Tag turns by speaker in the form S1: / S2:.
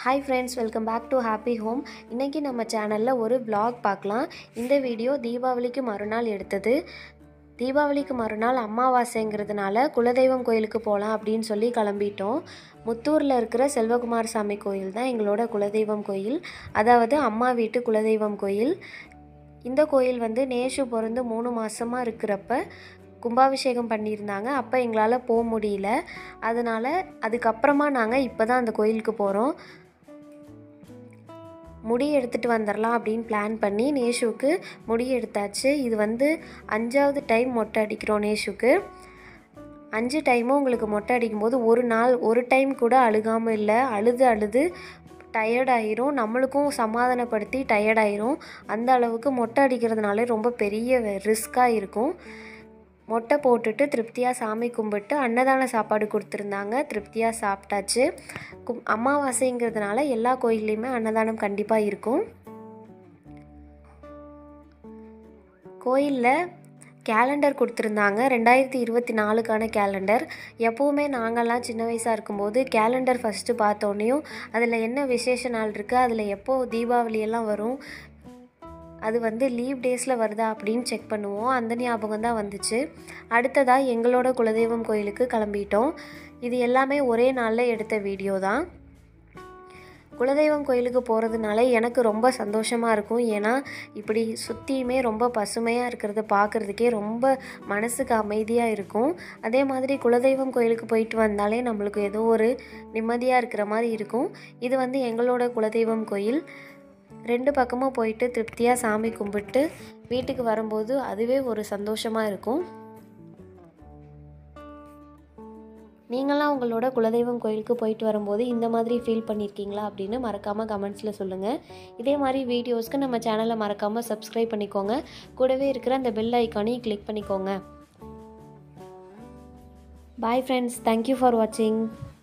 S1: hi friends welcome back to happy home இன்றைக்கி நம்ம சேனலில் ஒரு vlog பார்க்கலாம் இந்த வீடியோ தீபாவளிக்கு மறுநாள் எடுத்தது தீபாவளிக்கு மறுநாள் அமாவாசைங்கிறதுனால குலதெய்வம் கோயிலுக்கு போகலாம் அப்படின்னு சொல்லி கிளம்பிட்டோம் முத்தூரில் இருக்கிற செல்வகுமார் சாமி கோயில் தான் எங்களோட குலதெய்வம் கோயில் அதாவது அம்மா வீட்டு குலதெய்வம் கோயில் இந்த கோயில் வந்து நேஷு பிறந்து மூணு மாதமாக இருக்கிறப்ப கும்பாபிஷேகம் பண்ணியிருந்தாங்க அப்போ எங்களால் போக முடியல அதனால் அதுக்கப்புறமா நாங்கள் இப்போ தான் அந்த கோயிலுக்கு போகிறோம் முடி எடுத்துகிட்டு வந்துடலாம் அப்படின்னு பிளான் பண்ணி நேஷுக்கு முடி எடுத்தாச்சு இது வந்து அஞ்சாவது டைம் மொட்டை அடிக்கிறோம் நேஷுக்கு அஞ்சு டைமும் உங்களுக்கு மொட்டை அடிக்கும்போது ஒரு நாள் ஒரு டைம் கூட அழுகாமல் இல்லை அழுது அழுது டயர்டாயிரும் நம்மளுக்கும் சமாதானப்படுத்தி டயர்டாயிரும் அந்த அளவுக்கு மொட்டை அடிக்கிறதுனால ரொம்ப பெரிய ரிஸ்க்காக இருக்கும் மொட்டை போட்டுட்டு திருப்தியாக சாமி கும்பிட்டு அன்னதான சாப்பாடு கொடுத்துருந்தாங்க திருப்தியாக சாப்பிட்டாச்சு கும் அமாவாசைங்கிறதுனால எல்லா கோயில்லையுமே அன்னதானம் கண்டிப்பாக இருக்கும் கோயிலில் கேலண்டர் கொடுத்துருந்தாங்க ரெண்டாயிரத்தி இருபத்தி நாலுக்கான கேலண்டர் எப்போவுமே நாங்கள்லாம் சின்ன வயசாக இருக்கும்போது கேலண்டர் ஃபஸ்ட்டு பார்த்தோன்னையும் அதில் என்ன விசேஷ நாள் இருக்குது அதில் எப்போ தீபாவளி எல்லாம் வரும் அது வந்து லீவ் டேஸில் வருதா அப்படின்னு செக் பண்ணுவோம் அந்த ஞாபகம் தான் வந்துச்சு அடுத்ததாக எங்களோட குலதெய்வம் கோயிலுக்கு கிளம்பிட்டோம் இது எல்லாமே ஒரே நாளில் எடுத்த வீடியோ தான் குலதெய்வம் கோயிலுக்கு போகிறதுனால எனக்கு ரொம்ப சந்தோஷமாக இருக்கும் ஏன்னா இப்படி சுற்றியுமே ரொம்ப பசுமையாக இருக்கிறத பார்க்குறதுக்கே ரொம்ப மனசுக்கு அமைதியாக இருக்கும் அதே மாதிரி குலதெய்வம் கோயிலுக்கு போயிட்டு வந்தாலே நம்மளுக்கு ஏதோ ஒரு நிம்மதியாக இருக்கிற மாதிரி இருக்கும் இது வந்து எங்களோட குலதெய்வம் கோயில் ரெண்டு பக்கமும் போயிட்டு திருப்தியாக சாமி கும்பிட்டு வீட்டுக்கு வரும்போது அதுவே ஒரு சந்தோஷமாக இருக்கும் நீங்களாம் உங்களோட குலதெய்வம் கோயிலுக்கு போயிட்டு வரும்போது இந்த மாதிரி ஃபீல் பண்ணியிருக்கீங்களா அப்படின்னு மறக்காமல் கமெண்ட்ஸில் சொல்லுங்கள் இதே மாதிரி வீடியோஸ்க்கு நம்ம சேனலை மறக்காமல் சப்ஸ்கிரைப் பண்ணிக்கோங்க கூடவே இருக்கிற அந்த பெல் ஐக்கானையும் கிளிக் பண்ணிக்கோங்க பாய் ஃப்ரெண்ட்ஸ் தேங்க்யூ ஃபார் வாட்சிங்